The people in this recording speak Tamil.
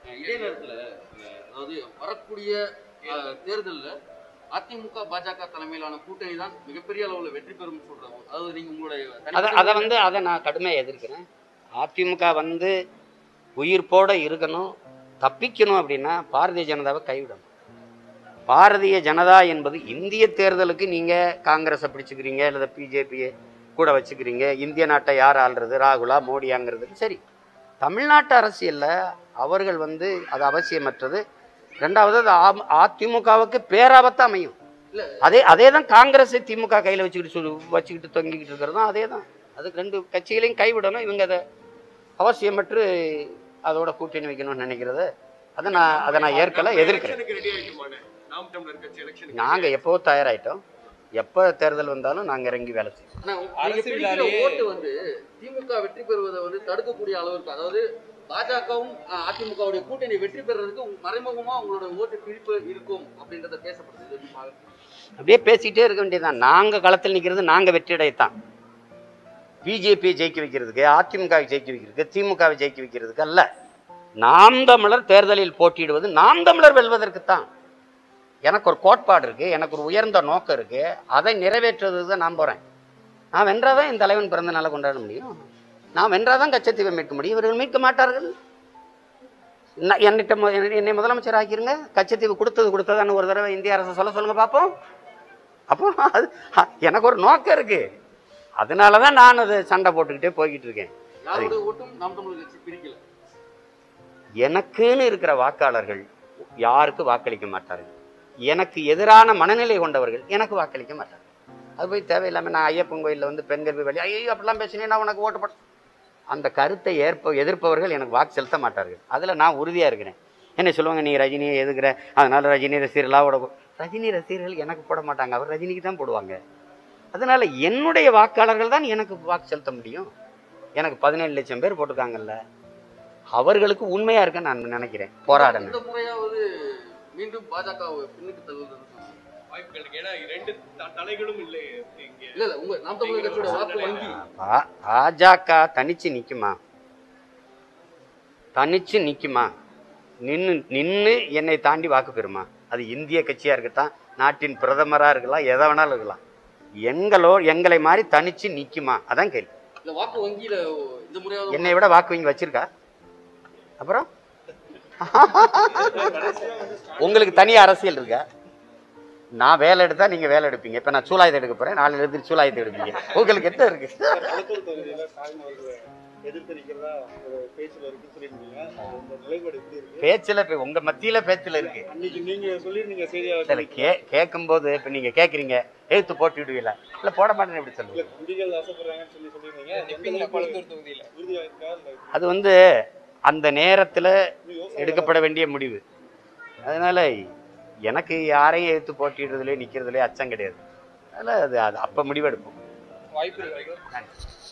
அஹ் இதே நேரத்துல அஹ் அதாவது வரக்கூடிய அஹ், தேர்தல்ல அதிமுக பாஜக தலைமையிலான கூட்டணி தான் மிகப்பெரிய அளவுல வெற்றி பெறும் சொல்றாங்க அதாவது நீங்க உங்களுடைய அதை தனிப்பட்ட அதை வந்து அதை நான் கடுமையாக எதிர்க்கிறேன் அதிமுக வந்து உயிர்ப்போட இருக்கணும் தப்பிக்கணும் அப்படின்னா பாரதிய ஜனதாவை கைவிடணும் பாரதிய ஜனதா என்பது இந்திய தேர்தலுக்கு நீங்கள் காங்கிரஸை பிடிச்சிக்கிறீங்க இல்லை பிஜேபியை கூட வச்சுக்கிறீங்க இந்திய நாட்டை யார் ஆள்றது ராகுலா மோடியாங்கிறது சரி தமிழ்நாட்டு அரசியலில் அவர்கள் வந்து அது அவசியமற்றது ரெண்டாவது அது ஆ- அதிமுகவுக்கு பேராபத்து அமையும் அதே அதே தான் காங்கிரஸை திமுக கையில் வச்சுக்கிட்டு சொல்லு வச்சுக்கிட்டு தொங்கிக்கிட்டு இருக்கிறதும் அதே தான் அதுக்கு ரெண்டு கட்சிகளையும் கைவிடணும் இவங்க அதை அவசியமற்று அதோட கூட்டணி வைக்கணும்னு நினைக்கிறது அதை நான் அதை நான் ஏற்கல எதிர்க்கிறேன் எலெக்ஷனுக்கு ரெடி ஆயிட்டுமாண்ணே நாம் தமிழர் கட்சி எலெக்ஷனுக்கு நாங்கள் எப்போ தயாராயிட்டோம் எப்போ தேர்தல் வந்தாலும் நாங்கள் இறங்கி வேலை செய்வோம் ஆனா, நீங்க பிடிக்கிற ஓட்டு வந்து திமுக வெற்றி பெறுவதை வந்து தடுக்கக்கூடிய அளவிற்கு அதாவது பாஜகவும் அதிமுகவுடைய கூட்டணி வெற்றி பெறுறதுக்கு உங்க- மறைமுகமா உங்களோட ஓட்டு பிடிப்பு இருக்கும் அப்படின்றத பேசப்படுது இது எப்படி பாக்குறீங்க? அப்படியே பேசிக்கிட்டே இருக்க வேண்டியதுதான் நாங்கள் களத்தில் நிற்கிறது நாங்கள் வெற்றியடையத்தான் பிஜேபியை ஜெயிக்க வைக்கிறதுக்கு அதிமுகவை ஜெயிக்க வைக்கிறதுக்கு திமுகவை ஜெயிக்க வைக்கிறதுக்கு அல்ல நாம் தமிழர் தேர்தலில் போட்டியிடுவது நாம் தமிழர் வெல்வதற்குத்தான் எனக்கு ஒரு கோட்பாடு இருக்கு எனக்கு ஒரு உயர்ந்த நோக்கம் இருக்கு அதை நிறைவேற்றுவதுக்கு தான் நான் போறேன் நான் வென்றாதான் என் தலைவன் பிறந்த நாளை கொண்டாட முடியும் நான் வென்றாதான் கச்சத்தீவை மீட்க முடியும் இவர்கள் மீட்க மாட்டார்கள் நான் என்னிட்ட மு- என்னை- என்னை முதலமைச்சர் ஆக்கிருங்க கச்சத்தீவு கொடுத்தது கொடுத்ததான்னு ஒரு தடவை இந்திய அரசு சொல்ல சொல்லுங்க பார்ப்போம் அப்போ அது அ- எனக்கு ஒரு நோக்கம் இருக்கு அதனால தான் நான் அதை சண்டை போட்டுக்கிட்டே போய்கிட்டு இருக்கேன் யாரோட ஓட்டும் நாம் தமிழர் கட்சி பிரிக்கல எனக்குன்னு இருக்கிற வாக்காளர்கள் யாருக்கு வாக்களிக்க மாட்டார்கள் எனக்கு எதிரான மனநிலை கொண்டவர்கள் எனக்கு வாக்களிக்க மாட்டார்கள் அது போய் தேவையில்லாமல் நான் ஐயப்பன் கோயிலில் வந்து பெண்கள் போய் வெளியே ஐயோ அப்படிலாம் பேசினே நான் உனக்கு ஓட்டு போட அந்த கருத்தை ஏற்ப எதிர்ப்பவர்கள் எனக்கு வாக்கு செலுத்த மாட்டார்கள் அதில் நான் உறுதியாக இருக்கிறேன் என்ன சொல்லுவாங்க நீ ரஜினியை எதுக்குற அதனால ரஜினி ரசிகர்களாக போட ரஜினி ரசிகர்கள் எனக்கு போட மாட்டாங்க அவர் ரஜினிக்கு தான் போடுவாங்க அதனால என்னுடைய வாக்காளர்கள் தான் எனக்கு வாக்கு செலுத்த முடியும் எனக்கு பதினேழு லட்சம் பேர் போட்டிருக்காங்கல்ல அவர்களுக்கு உண்மையா இருக்க நான் நினைக்கிறேன் போராடணும் இந்த முறையாவது மீண்டும் பாஜக பின்னுக்கு தள்ளுவது வாய்ப்புகள் இருக்கு ஏன்னா ரெண்டு த- தலைகளும் இல்லை இங்க இல்ல இல்ல உங்க நாம் தமிழர் கட்சியோட வாக்கு வங்கி பா- பாஜக தனிச்சு நிக்குமா தனிச்சு நிக்குமா நின்னு நின்னு என்னை தாண்டி வாக்கு பெறுமா அது இந்திய கட்சியா இருக்கட்டும் நாட்டின் பிரதமரா இருக்கலாம் எதை வேணாலும் இருக்கலாம் எங்களோ எங்களை மாதிரி தனிச்சு நிக்குமா அதான் கேள்வி இல்ல வாக்கு வங்கியில இந்த முறையாவது என்னை விட வாக்கு வங்கி வச்சிருக்கா அப்புறம் உங்களுக்கு தனி அரசியல் இருக்கா நான் வேலை எடுத்தா நீங்க வேலை எடுப்பீங்க இப்ப நான் சூலாயுதம் எடுக்க போறேன் நாலு எடுத்து சூலாயுதம் எடுப்பீங்க உங்களுக்கு என்ன இருக்கு களத்தூர் தொகுதியில ஸ்டாலின் அவர்கள் எதிர்த்து நிக்கிறதா ஒரு பேச்சுல இருக்குன்னு சொல்லியிருந்தீங்க அது இந்த நிலைப்பாடு எப்படி இருக்கு பேச்சுல இப்ப உங்க மத்தியில பேச்சுல இருக்கு அன்னைக்கு நீங்க சொல்லியிருந்தீங்க இல்ல செய்தியாளர் கே கேட்கும்போது இப்ப நீங்க கேக்குறீங்க எழுத்து போட்டுவிடுவீல இல்ல போட மாட்டேன்னு எப்படி இல்ல சொல்லுங்க குடிகள் ஆசைப்படுறாங்கன்னு சொல்லி சொல்லியிருந்தீங்க எந்த அளவுக்கு தொகுதியில உறுதியா இருக்கா இல்ல அது வந்து அந்த நேரத்துல இன்னும் யோசனை எடுக்கப்பட வேண்டிய முடிவு அதனால எனக்கு யாரையும் எடுத்து போட்டிடுறதுல நிக்கிறதுல அச்சம் கிடையாது அதனால அது அது அப்ப முடிவெடுப்போம் வாய்ப்பு இருக்கு நன்றி